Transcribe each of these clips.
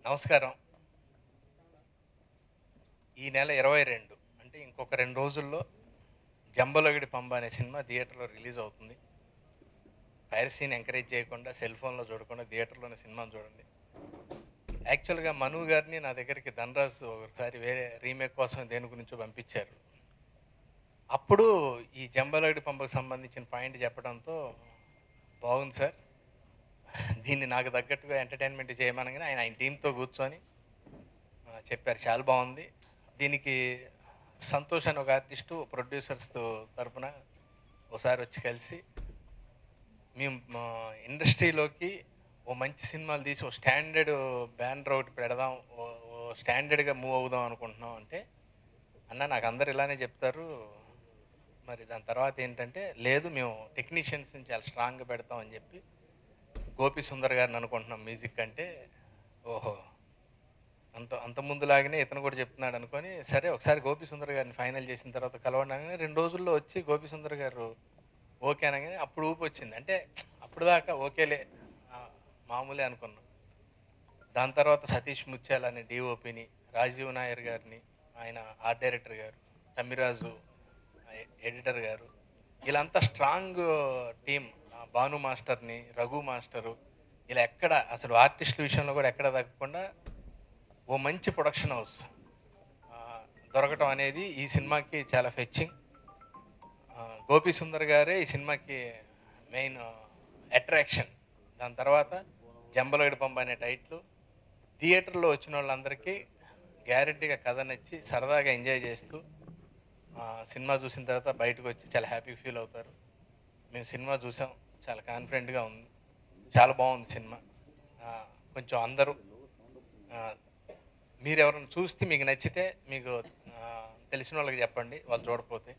నమస్కారం ఈ నెల ఇరవై రెండు అంటే ఇంకొక రెండు రోజుల్లో జంబలగడి పంబ అనే సినిమా థియేటర్లో రిలీజ్ అవుతుంది పైరసీని ఎంకరేజ్ చేయకుండా సెల్ ఫోన్లో చూడకుండా థియేటర్లోనే సినిమాను చూడండి యాక్చువల్గా మను గారిని నా దగ్గరికి ధనరాజు ఒకసారి వేరే రీమేక్ కోసం దేని గురించో పంపించారు అప్పుడు ఈ జంబలగడి పంపకు సంబంధించిన పాయింట్ చెప్పడంతో బాగుంది సార్ దీన్ని నాకు తగ్గట్టుగా ఎంటర్టైన్మెంట్ చేయమనగానే ఆయన ఆయన టీంతో కూర్చొని ఆ, చెప్పారు చాలా బాగుంది దీనికి సంతోష్ అని ఒక ఆర్టిస్టు ప్రొడ్యూసర్స్ తరపున ఒకసారి వచ్చి కలిసి మేము మా ఇండస్ట్రీలోకి ఓ మంచి సినిమాలు తీసి ఓ స్టాండర్డ్ బ్యానర్ ఒకటి పెడదాం ఓ ఓ స్టాండర్డ్గా మూవ్ అవుదాం అనుకుంటున్నాం అంటే అన్న నాకు అందరు ఇలానే చెప్తారు మరి దాని తర్వాత ఏంటంటే లేదు మేము టెక్నీషియన్స్ని చాలా స్ట్రాంగ్గా పెడతాం అని చెప్పి గోపి సుందర్ గారిని అనుకుంటున్నాం మ్యూజిక్ అంటే ఓహో అంత అంత ముందులాగానే ఇతను కూడా చెప్తున్నాడు అనుకొని సరే ఒకసారి గోపి సుందర్ గారిని ఫైనల్ చేసిన తర్వాత కలవడానికి రెండు రోజుల్లో వచ్చి గోపి సుందర్ గారు ఓకే అనగానే అప్పుడు ఊపి వచ్చింది అంటే అప్పుడు దాకా ఓకేలే ఆ, మామూలే అనుకున్నాం దాని తర్వాత సతీష్ ముత్యాల అనే డిఓపిని రాజీవ్ నాయర్ గారిని ఆయన ఆర్ట్ డైరెక్టర్ గారు తమ్మిరాజు ఎ- ఎడిటర్ గారు వీళ్ళంతా స్ట్రాంగ్ టీం భాను మాస్టర్ని రఘు మాస్టరు ఇలా ఎక్కడ అసలు ఆర్టిస్టుల విషయంలో కూడా ఎక్కడ తగ్గకుండా ఓ మంచి ప్రొడక్షన్ హౌస్ ఆ, దొరకటం అనేది ఈ సినిమాకి చాలా ఫెచ్చింగ్ గోపి సుందర్ గారే ఈ సినిమాకి మెయిన్ అట్రాక్షన్ దాని తర్వాత జంబలగడి పంప అనే టైటిల్ థియేటర్లో వచ్చిన వాళ్ళందరికీ గ్యారెంటీగా కథ నచ్చి సరదాగా ఎంజాయ్ చేస్తూ ఆ, సినిమా చూసిన తర్వాత బయటకు వచ్చి చాలా హ్యాపీ ఫీల్ అవుతారు మేము సినిమా చూసాం చాలా కాన్ఫిడెంట్గా ఉంది చాలా బాగుంది సినిమా ఆ, కొంచెం అందరూ ఆ, మీరు ఎవరైనా చూస్తే మీకు నచ్చితే మీకు ఆ, తెలిసిన వాళ్ళకి చెప్పండి వాళ్ళు చూడకపోతే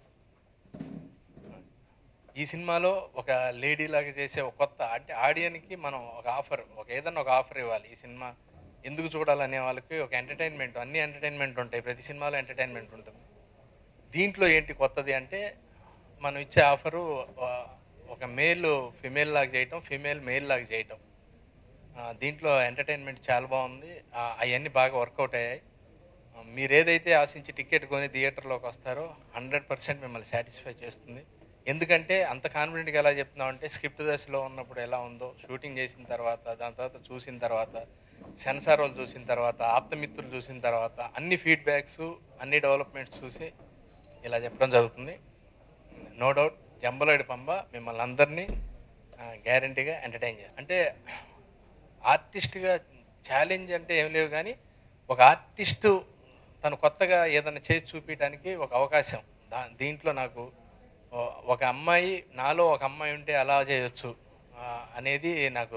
ఈ సినిమాలో ఒక లేడీ లాగా చేసే ఒక కొత్త అంటే ఆడియన్కి మనం ఒక ఆఫర్ ఒక ఏదన్నా ఒక ఆఫర్ ఇవ్వాలి ఈ సినిమా ఎందుకు చూడాలనే వాళ్ళకి ఒక ఎంటర్టైన్మెంట్ అన్ని ఎంటర్టైన్మెంట్ ఉంటాయి ప్రతి సినిమాలో ఎంటర్టైన్మెంట్ ఉంటుంది దీంట్లో ఏంటి కొత్తది అంటే మనం ఇచ్చే ఆఫరు ఆ, ఒక మేల్ ఫిమేల్ లాగా చేయటం ఫిమేల్ మేల్ లాగా చేయటం ఆ, దీంట్లో ఎంటర్టైన్మెంట్ చాలా బాగుంది అవన్నీ బాగా వర్కౌట్ అయ్యాయి ఆ, మీరు ఏదైతే ఆశించి టికెట్ కొని థియేటర్లోకి వస్తారో హండ్రెడ్ పర్సెంట్ మిమ్మల్ని సాటిస్ఫై చేస్తుంది ఎందుకంటే అంత కాన్ఫిడెంట్గా ఎలా చెప్తున్నామంటే స్క్రిప్ట్ దశలో ఉన్నప్పుడు ఎలా ఉందో షూటింగ్ చేసిన తర్వాత దాని తర్వాత చూసిన తర్వాత సెన్సార్ వాళ్ళు చూసిన తర్వాత ఆప్తమిత్రులు చూసిన తర్వాత అన్ని ఫీడ్బ్యాక్స్ అన్ని డెవలప్మెంట్స్ చూసి ఇలా చెప్పడం జరుగుతుంది నో డౌట్ జంబలడి పంబ మిమ్మల్ని అందరినీ గ్యారంటీగా ఎంటర్టైన్ చేయాలి అంటే ఆర్టిస్ట్గా ఛాలెంజ్ అంటే ఏం లేవు కానీ ఒక ఆర్టిస్టు తను కొత్తగా ఏదైనా చేసి చూపించడానికి ఒక అవకాశం దా దీంట్లో నాకు ఓ- ఒక అమ్మాయి నాలో ఒక అమ్మాయి ఉంటే అలా చేయొచ్చు ఆ, అనేది నాకు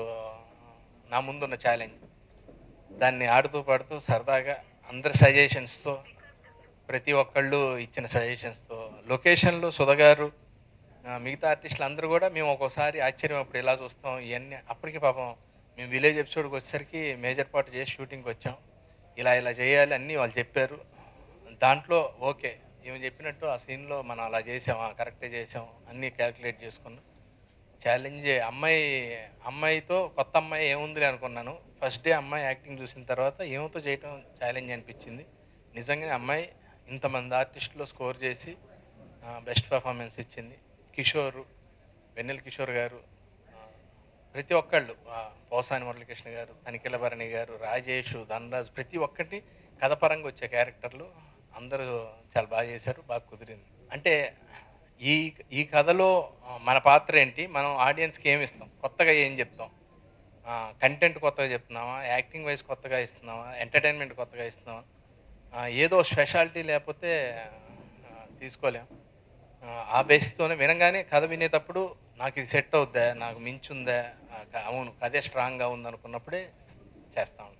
నా ముందున్న ఛాలెంజ్ దాన్ని ఆడుతూ పాడుతూ సరదాగా అందరి సజెషన్స్తో ప్రతి ఒక్కళ్ళు ఇచ్చిన సజెషన్స్తో లొకేషన్లో సుధగారు ఆ, మిగతా ఆర్టిస్టులు అందరూ కూడా మేము ఒక్కోసారి ఆశ్చర్యం అప్పుడు ఇలా చూస్తాం ఇవన్నీ అప్పటికి పాపం మేము విలేజ్ ఎపిసోడ్కి వచ్చేసరికి మేజర్ పార్ట్ చేసి షూటింగ్కి వచ్చాం ఇలా ఇలా చేయాలి అన్నీ వాళ్ళు చెప్పారు దాంట్లో ఓకే ఏమి చెప్పినట్టు ఆ సీన్లో మనం అలా చేసాం కరెక్టే చేసాం అన్నీ క్యాలిక్యులేట్ చేసుకున్నాం ఛాలెంజ్ అమ్మాయి అమ్మాయితో కొత్త అమ్మాయి ఏముంది అనుకున్నాను ఫస్ట్ డే అమ్మాయి యాక్టింగ్ చూసిన తర్వాత ఏమితో చేయటం ఛాలెంజ్ అనిపించింది నిజంగానే అమ్మాయి ఇంతమంది ఆర్టిస్టులో స్కోర్ చేసి బెస్ట్ పర్ఫార్మెన్స్ ఇచ్చింది కిషోర్ వెన్నెల కిషోర్ గారు ఆ, ప్రతి ఒక్కళ్ళు ఆ, పోసాని మురళీకృష్ణ గారు తనికెళ్ళ భరణి గారు రాజేష్ ధనరాజ్ ప్రతి ఒక్కటి కథపరంగా వచ్చే క్యారెక్టర్లు అందరూ చాలా బాగా చేశారు బాగా కుదిరింది అంటే ఈ ఈ కథలో ఆ, మన పాత్ర ఏంటి మనం ఆడియన్స్కి ఏమి ఇస్తాం కొత్తగా ఏం చెప్తాం కంటెంట్ కొత్తగా చెప్తున్నామా యాక్టింగ్ వైజ్ కొత్తగా ఇస్తున్నామా ఎంటర్టైన్మెంట్ కొత్తగా ఇస్తున్నామా ఆ, ఏదో స్పెషాలిటీ లేకపోతే ఆ, తీసుకోలేం ఆ, ఆ బేస్తోనే వినగానే కథ వినేటప్పుడు నాకు ఇది సెట్ అవుద్దా నాకు మించుందా ఆ, క- అవును కథే స్ట్రాంగ్గా ఉంది అనుకున్నప్పుడే చేస్తా ఉంటాను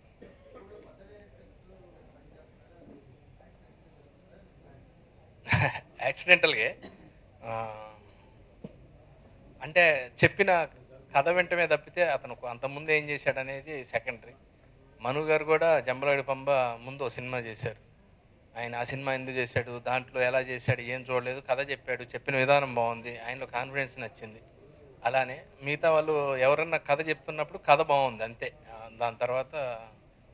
యాక్సిడెంటల్గా అంటే చెప్పిన కథ వెంటనే తప్పితే అతను అంతకుముందు ఏం చేశాడు అనేది సెకండరీ మను గారు కూడా జంబలగడి పంబ ముందు ఓ సినిమా చేశారు ఆయన ఆ సినిమా ఎందుకు చేశాడు దాంట్లో ఎలా చేశాడు ఏం చూడలేదు కథ చెప్పాడు చెప్పిన విధానం బాగుంది ఆయనలో కాన్ఫిడెన్స్ నచ్చింది అలానే మిగతా వాళ్ళు ఎవరన్నా కథ చెప్తున్నప్పుడు కథ బాగుంది అంతే ఆ, దాని తర్వాత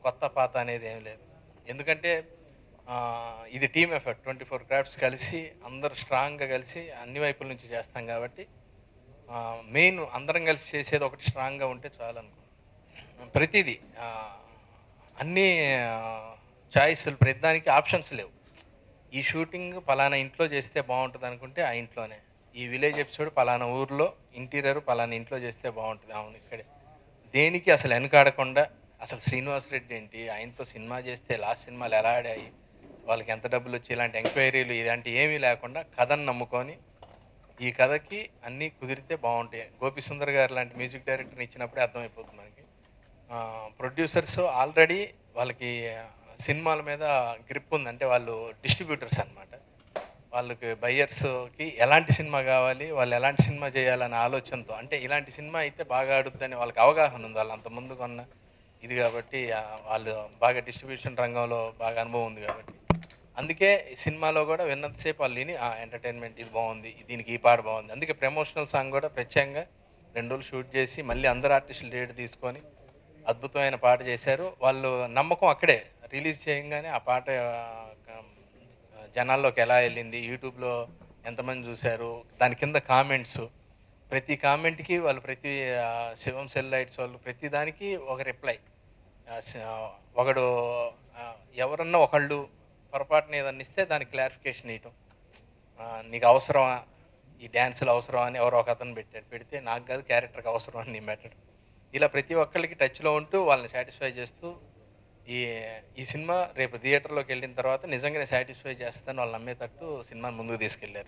కొత్త పాత అనేది ఏం లేదు ఎందుకంటే ఆ, ఇది team effort twenty four crafts కలిసి అందరూ స్ట్రాంగ్గా కలిసి అన్ని వైపుల నుంచి చేస్తాం కాబట్టి మెయిన్ అందరం కలిసి చేసేది ఒకటి స్ట్రాంగ్గా ఉంటే చాలు అనుకో ప్రతిదీ ఆ, అన్ని చాయిస్లు ప్రతిదానికి ఆప్షన్స్ లేవు ఈ షూటింగ్ పలానా ఇంట్లో చేస్తే బాగుంటుంది అనుకుంటే ఆ ఇంట్లోనే ఈ విలేజ్ ఎపిసోడ్ పలానా ఊర్లో ఇంటీరియర్ పలానా ఇంట్లో చేస్తే బాగుంటుంది అవును ఇక్కడే దేనికి అసలు వెనకాడకుండా అసలు శ్రీనివాస్ రెడ్డి ఏంటి ఆయనతో సినిమా చేస్తే లాస్ట్ సినిమాలు ఎలా ఆడాయి వాళ్ళకి ఎంత డబ్బులు వచ్చి ఇలాంటి ఎంక్వైరీలు ఇలాంటి ఏమీ లేకుండా కథను నమ్ముకొని ఈ కథకి అన్నీ కుదిరితే బాగుంటాయి గోపి సుందర్ గారు లాంటి మ్యూజిక్ డైరెక్టర్ని ఇచ్చినప్పుడే అర్థమైపోతుంది మనకి ప్రొడ్యూసర్స్ ఆల్రెడీ వాళ్ళకి సినిమాల మీద గ్రిప్ ఉంది అంటే వాళ్ళు డిస్ట్రిబ్యూటర్స్ అన్నమాట వాళ్ళకి బయ్యర్స్కి ఎలాంటి సినిమా కావాలి వాళ్ళు ఎలాంటి సినిమా చేయాలనే ఆలోచనతో అంటే ఇలాంటి సినిమా అయితే బాగా ఆడుద్దని వాళ్ళకి అవగాహన ఉంది వాళ్ళు అంత ముందు కొన్న ఇది కాబట్టి ఆ, వాళ్ళు బాగా డిస్ట్రిబ్యూషన్ రంగంలో బాగా అనుభవం ఉంది కాబట్టి అందుకే ఈ సినిమాలో కూడా విన్నంతసేపు వాళ్ళు విని ఎంటర్టైన్మెంట్ ఇది బాగుంది దీనికి ఈ పాట బాగుంది అందుకే ప్రమోషనల్ సాంగ్ కూడా ప్రత్యేకంగా రెండు రోజులు షూట్ చేసి మళ్ళీ అందరు ఆర్టిస్టులు డేట్ తీసుకొని అద్భుతమైన పాట చేశారు వాళ్ళు నమ్మకం అక్కడే రిలీజ్ చేయగానే ఆ పాట ఆ, జనాల్లోకి ఎలా వెళ్ళింది యూట్యూబ్లో ఎంతమంది చూశారు దాని కింద కామెంట్స్ ప్రతి కామెంట్కి వాళ్ళు ప్రతి ఆ, శివం సెల్ లైట్స్ వాళ్ళు ప్రతి దానికి ఒక రిప్లై ఒకడు ఆ, ఎవరన్నా ఒకళ్ళు పొరపాటున ఏదన్నా ఇస్తే దానికి క్లారిఫికేషన్ ఇవ్వటం ఆ, నీకు అవసరమా ఈ డ్యాన్సులు అవసరమా అని ఎవరో ఒక అతను పెట్టాడు పెడితే నాకు కాదు క్యారెక్టర్కి అవసరం అని నేను పెట్టడం ఇలా ప్రతి ఒక్కళ్ళకి టచ్లో ఉంటూ వాళ్ళని సాటిస్ఫై చేస్తూ ఈ ఈ సినిమా రేపు థియేటర్లోకి వెళ్ళిన తర్వాత నిజంగానే సాటిస్ఫై చేస్తాను వాళ్ళు నమ్మేటట్టు సినిమాని ముందుకు తీసుకెళ్లారు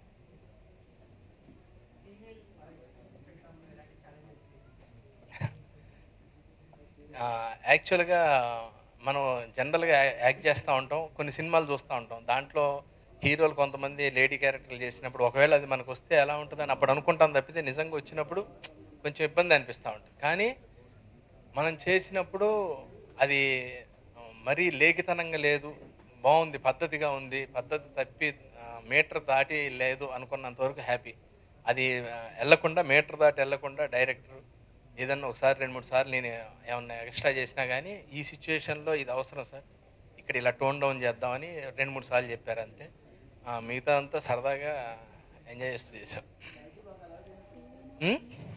యాక్చువల్గా మనం జనరల్గా యాక్ట్ చేస్తూ ఉంటాం కొన్ని సినిమాలు చూస్తూ ఉంటాం దాంట్లో హీరోలు కొంతమంది లేడీ క్యారెక్టర్లు చేసినప్పుడు ఒకవేళ అది మనకు వస్తే ఎలా ఉంటుందని అప్పుడు అనుకుంటాం తప్పితే నిజంగా వచ్చినప్పుడు కొంచెం ఇబ్బంది అనిపిస్తూ ఉంటుంది కానీ మనం చేసినప్పుడు అది ఆ, మరీ లేఖితనంగా లేదు బాగుంది పద్ధతిగా ఉంది పద్ధతి తప్పి ఆ, మీటర్ దాటి లేదు అనుకున్నంత వరకు హ్యాపీ అది ఆ, వెళ్ళకుండా మీటర్ దాటి వెళ్ళకుండా డైరెక్టర్ ఏదన్నా ఒకసారి రెండు మూడు సార్లు నేను ఏమన్నా ఎక్స్ట్రా చేసినా కానీ ఈ సిచ్యువేషన్లో ఇది అవసరం సార్ ఇక్కడ ఇలా టోన్ డౌన్ చేద్దామని రెండు మూడు సార్లు చెప్పారు అంతే ఆ, మిగతా అంతా సరదాగా ఎంజాయ్ చేస్తూ చేశాం ఉం?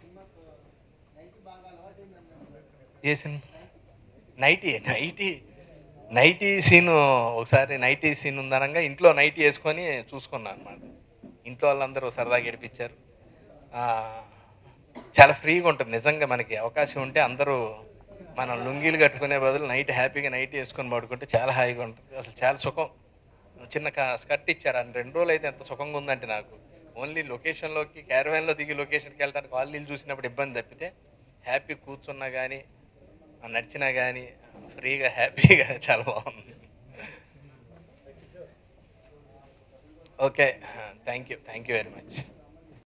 ఏ cinema nighty nighty nighty scene ఒకసారి నైటీ సీన్ ఉందనగా ఇంట్లో నైటీ వేసుకొని చూసుకున్నాను అనమాట ఇంట్లో వాళ్ళందరూ సరదాగా గడిపించారు ఆ, చాలా ఫ్రీగా ఉంటుంది నిజంగా మనకి అవకాశం ఉంటే అందరూ మనం లుంగీలు కట్టుకునే బదులు నైట్ హ్యాపీగా నైట్ వేసుకొని పడుకుంటే చాలా హాయిగా ఉంటుంది అసలు చాలా సుఖం చిన్న స్కర్ట్ ఇచ్చారు అని రెండు రోజులు అయితే ఎంత సుఖంగా ఉందంటే నాకు ఓన్లీ లొకేషన్లోకి క్యారవాన్లో దిగి లొకేషన్కి వెళ్ళడానికి వాళ్ళు వీళ్ళు చూసినప్పుడు ఇబ్బంది తప్పితే హ్యాపీ కూర్చున్నా కానీ నడిచినా కానీ ఫ్రీగా హ్యాపీగా చాలా బాగుంది okay thank you thank you very much